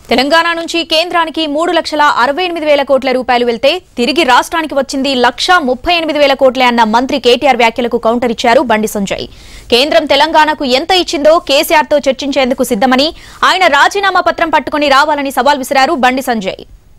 తెలంగాణ నుంచి కేంద్రానికి మూడు లక్షల అరవై ఎనిమిది వేల కోట్ల రూపాయలు వెళ్తే తిరిగి రాష్ట్రానికి వచ్చింది లక్ష ముప్పై ఎనిమిది వేల కోట్లే అన్న మంత్రి కేటీఆర్ వ్యాఖ్యలకు కౌంటర్ ఇచ్చారు బండి సంజయ్ కేంద్రం తెలంగాణకు ఎంత ఇచ్చిందో కేసీఆర్ తో చర్చించేందుకు సిద్దమని ఆయన రాజీనామా పత్రం పట్టుకుని రావాలని సవాల్ విసిరారు బండి సంజయ్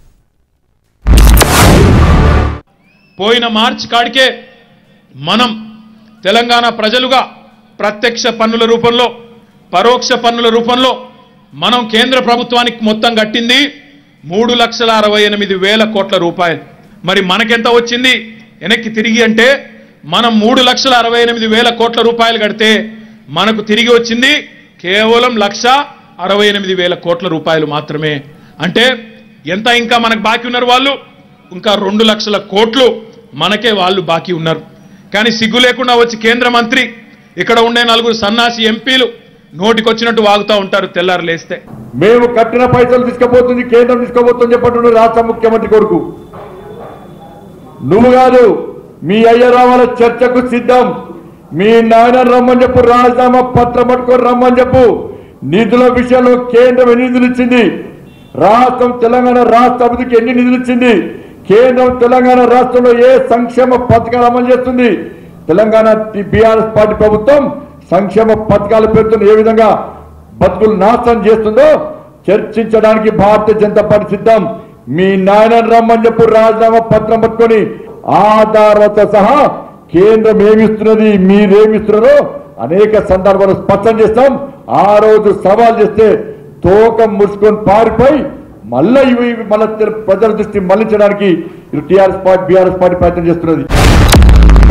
పోయిన మార్చి కాడికే మనం తెలంగాణ ప్రజలుగా ప్రత్యక్ష పన్నుల రూపంలో పరోక్ష పన్నుల రూపంలో మనం కేంద్ర ప్రభుత్వానికి మొత్తం కట్టింది మూడు లక్షల అరవై ఎనిమిది వేల కోట్ల రూపాయలు మరి మనకెంత వచ్చింది వెనక్కి తిరిగి అంటే మనం మూడు లక్షల అరవై ఎనిమిది వేల కోట్ల రూపాయలు కడితే మనకు తిరిగి వచ్చింది కేవలం లక్ష అరవై ఎనిమిది వేల కోట్ల రూపాయలు మాత్రమే అంటే ఎంత ఇంకా మనకు బాకీ ఉన్నారు వాళ్ళు ఇంకా రెండు లక్షల కోట్లు మనకే వాళ్ళు బాకీ ఉన్నారు కానీ సిగ్గు లేకుండా వచ్చి కేంద్ర మంత్రి ఇక్కడ ఉండే నలుగురు సన్నాసి ఎంపీలు నోటికొచ్చినట్టు వాగుతూ ఉంటారు తెల్లారు లేస్తే మేము కట్టిన పైసలు తీసుకుపోతుంది కేంద్రం తీసుకుపోతుంది చెప్పంటున్నారు రాష్ట్ర ముఖ్యమంత్రి కొడుకు నువ్వు కాదు మీ అయ్య రావాల చర్చకు సిద్ధం మీ నాయన రమ్మని చెప్పు రాజీనామా పత్రం పట్టుకొని రమ్మని చెప్పు నిధుల విషయంలో కేంద్రం ఎన్ని నిధులు ఇచ్చింది రాష్ట్రం తెలంగాణ రాష్ట్ర అభివృద్ధికి ఎన్ని నిధులు ఇచ్చింది కేంద్రం తెలంగాణ రాష్ట్రంలో ఏ సంక్షేమ పథకాలు అమలు చేస్తుంది తెలంగాణ బీఆర్ఎస్ పార్టీ ప్రభుత్వం సంక్షేమ పథకాల పేరుతో ఏ విధంగా బతుకులు నాశనం చేస్తుందో చర్చించడానికి భారతీయ జనతా పార్టీ సిద్ధం మీ నాయన రమ్మని చెప్పు రాజీనామా పత్రం పట్టుకొని ఆధారాలతో సహా కేంద్రం ఏమిస్తున్నది మీరేమిస్తున్నారో అనేక సందర్భాలు స్పష్టం చేస్తాం ఆ రోజు సవాల్ చేస్తే తోక ముడుచుకొని పారిపోయి మళ్ళీ ఇవి మన ప్రజల దృష్టి మళ్లించడానికి టీఆర్ఎస్ పార్టీ బీఆర్ఎస్ పార్టీ ప్రయత్నం చేస్తున్నది